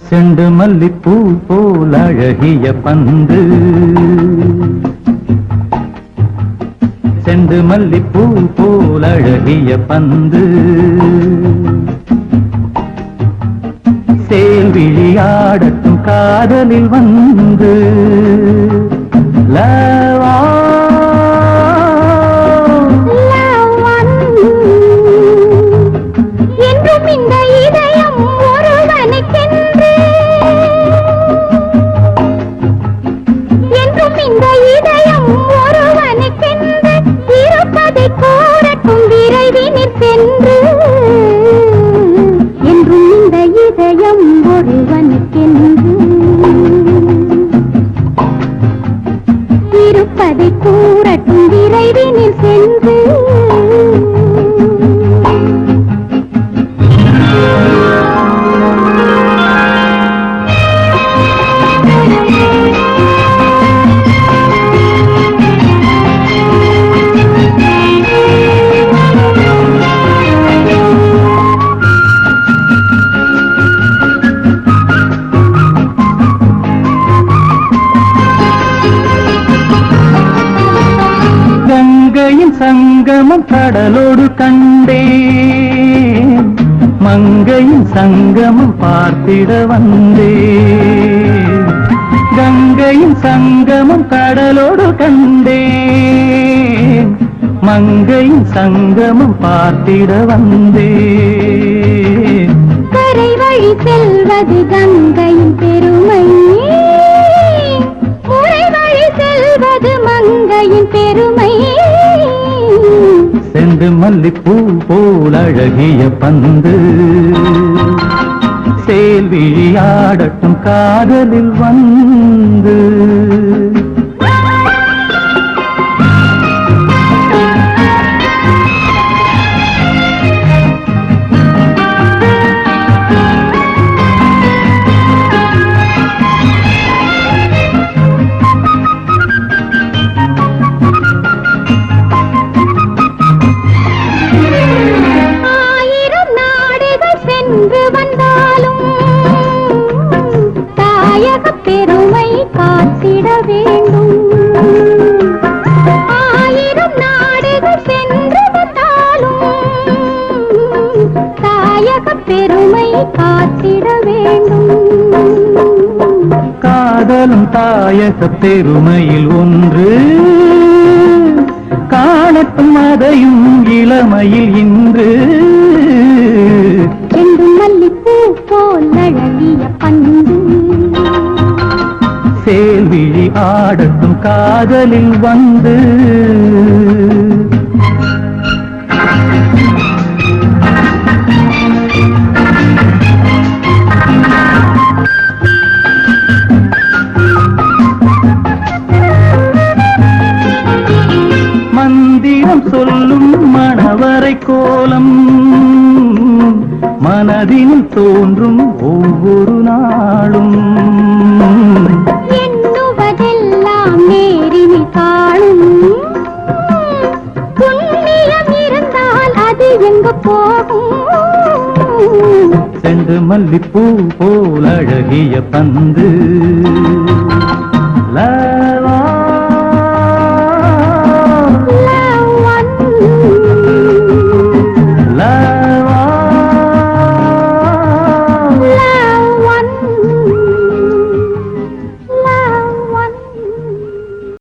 cent மல்லிப்பூ போல் அழகிய பந்து செண்டு மல்லிப்பூ போல் அழகிய பந்து சேல் விழியாடட்டும் காதலில் வந்து லவா என்றும் இந்த இதயம் ஒருவனுக்கென்று என்றும் இந்த இதயம் ஒருவனுக்கென்று இருப்பதை கூறட்டும் விரைவினிற் சென்று என்றும் இந்த இதயம் ஒருவனுக்கென்று இருப்பதை கூறட்டும் விரைவினில் சென்று கங்கையின் சங்கமம் கடலோடு கண்டேன் மங்கையின் சங்கமம் பார்த்திட வந்தேன் கங்கையின் சங்கமம் கடலோடு கண்டேன் மங்கையின் சங்கமம் பார்த்திட வந்தேன் கரை வழி செல்வது கங்கையின் பெருமை முறை வழி செல்வது மங்கையின் பெருமை செண்டு மல்லிப்பூ போல் அழகிய பந்து சேல் விழியாடட்டும் காதலில் வந்து ஆயிரம் நாடுகள் சென்று வந்தாலும் தாயக பெருமை காத்திட வேண்டும் ஆயிரம் நாடுகள் சென்று வந்தாலும் தாயக பெருமை காத்திட வேண்டும் காதலும் தாயக பெருமையில் ஒன்று காணட்டும் அதையும் இளமையில் இன்று செண்டு மல்லிப்பூ போல் அழகிய பந்து சேல் விழி ஆடட்டும் காதலில் வந்து மந்திரம் சொல்லும் மணவரை கோலம் மனதில் தோன்றும் ஒவ்வொரு நாளும் எண்ணுவதெல்லாம் நேரில் காணும் புண்ணியம் இருந்தால் அது எங்க போகும் செண்டு மல்லிப்பூ போல் அழகிய பந்து லா